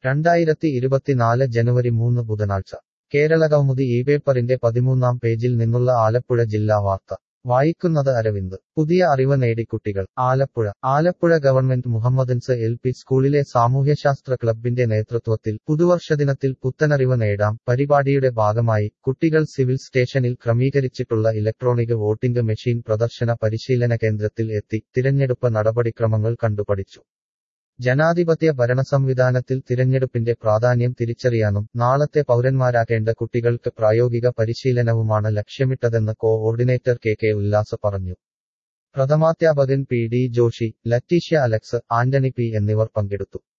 രണ്ടായിരത്തി ഇരുപത്തിനാല് ജനുവരി മൂന്ന് ബുധനാഴ്ച കേരളകൗമുദി ഈ പേപ്പറിന്റെ പതിമൂന്നാം പേജിൽ നിന്നുള്ള ആലപ്പുഴ ജില്ലാ വാർത്ത വായിക്കുന്നത് അരവിന്ദ് പുതിയ അറിവ് നേടി കുട്ടികൾ Alappuzha Alappuzha government Mohammedans L P സ്കൂളിലെ സാമൂഹ്യശാസ്ത്ര ക്ലബിന്റെ നേതൃത്വത്തിൽ പുതുവർഷദിനത്തിൽ പുത്തനറിവ് നേടാം പരിപാടിയുടെ ഭാഗമായി കുട്ടികൾ സിവിൽ സ്റ്റേഷനിൽ ക്രമീകരിച്ചിട്ടുള്ള ഇലക്ട്രോണിക് വോട്ടിംഗ് മെഷീൻ പ്രദർശന പരിശീലന കേന്ദ്രത്തിൽ എത്തി തിരഞ്ഞെടുപ്പ് നടപടിക്രമങ്ങൾ കണ്ടുപഠിച്ചു ജനാധിപത്യ ഭരണസംവിധാനത്തിൽ തിരഞ്ഞെടുപ്പിന്റെ പ്രാധാന്യം തിരിച്ചറിയാനും നാളത്തെ പൗരന്മാരാകേണ്ട കുട്ടികൾക്ക് പ്രായോഗിക പരിശീലനവുമാണ് ലക്ഷ്യമിട്ടതെന്ന് കോഓർഡിനേറ്റർ കെ കെ ഉല്ലാസ് പറഞ്ഞു പ്രഥമാധ്യാപകൻ P D Joshi Letitia Alex Antony P എന്നിവർ പങ്കെടുത്തു